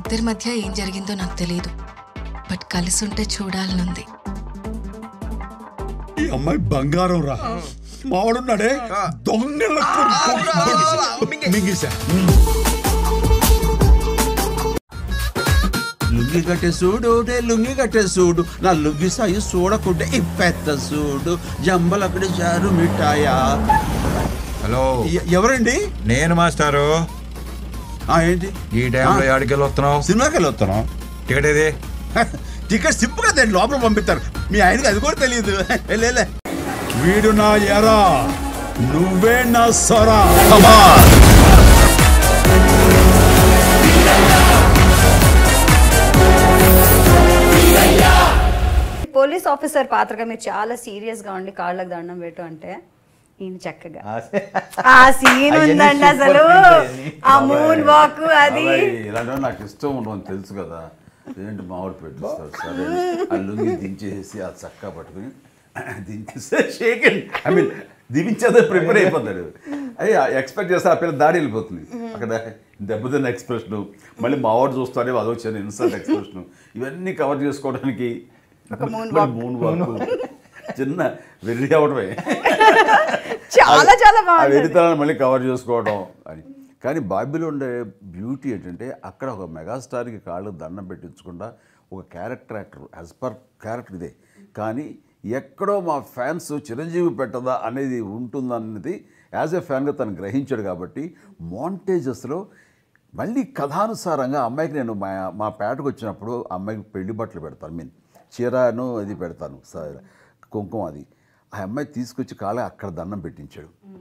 ఇద్దరి మధ్య ఏం జరిగిందో నాకు తెలియదు బట్ కలిసి ఉంటే చూడాలనుంది ఈ అమ్మాయి బంగారం రా మావాడున్నాడే దొంగల మింగిసా లుంగి కట్టే చూడు నే లుంగి కట్టే చూడు నా లుంగి సాయి చూడకుంటే ఇప్పెత్త చూడు జంబలక్కడ జారు మిఠాయా హలో ఎ- ఎవరండి నేను మాస్టారు ఆ, ఏంటి ఈ టైంలో ఆ, ఆడికెళ్ళి వస్తున్నావు సినిమాకి వెళ్ళి వస్తున్నాం టికెట్ ఏది టికెట్ సింపుల్గా దాన్ని లోపల పంపిస్తారు మీ ఆయనకి అది కూడా తెలియదు వెళ్ళే వీడు నా ఎరా నువ్వే నా సరా పోలీస్ ఆఫీసర్ పాత్రగా మీరు చాలా సీరియస్ గా ఉండి కాళ్ళకు దండం పెట్టు అంటే ఈయన చక్కగా ఆ సీన్ ఉందండి అసలు ఆ మూన్ వాక్ అది ఇలాంటి నాకు ఇష్టం ఉండవు తెలుసు కదా ఏంటి మామిడి పెట్టిస్తారు సరే ఆ లుంగి దించేసి ఆ చక్క పట్టుకుని దించేస్తే షేక్ ఐ మీన్ దించేదే ప్రిపేర్ అయిపోతాడు అయ్యి ఎక్స్పెక్ట్ చేస్తే ఆ పిల్ల దాడి వెళ్ళిపోతుంది అక్కడ దెబ్బతిన్న ఎక్స్ప్రెషన్ మళ్ళీ మావాడు చూస్తానే అది వచ్చాను ఇన్సల్ట్ ఎక్స్ప్రెషన్ ఇవన్నీ కవర్ చేసుకోవడానికి ఒక moon మూన్ వాక్ చిన్న వెర్రి అవడమే చాలా చాలా ఆ బాగుంది వెరితనాన్ని మళ్ళీ కవర్ చేసుకోవడం అని కానీ బాబీలో ఉండే బ్యూటీ ఏంటంటే అక్కడ ఒక మెగాస్టార్కి కాళ్ళు దండం పెట్టించకుండా ఒక character actor as per character ఇదే కానీ ఎక్కడో మా ఫ్యాన్స్ చిరంజీవి పెట్టదా అనేది ఉంటుందన్నది యాజ్ ఎ ఫ్యాన్గా తను గ్రహించాడు కాబట్టి మోంటేజెస్లో మళ్ళీ కథానుసారంగా అమ్మాయికి నేను మా మా పేటకు వచ్చినప్పుడు అమ్మాయికి పెళ్లి బట్టలు పెడతాను మీన్ చీరను అది పెడతాను స- కుంకుమ అది ఆ అమ్మాయి తీసుకొచ్చి కాళ్ళ అక్కడ దండం పెట్టించాడు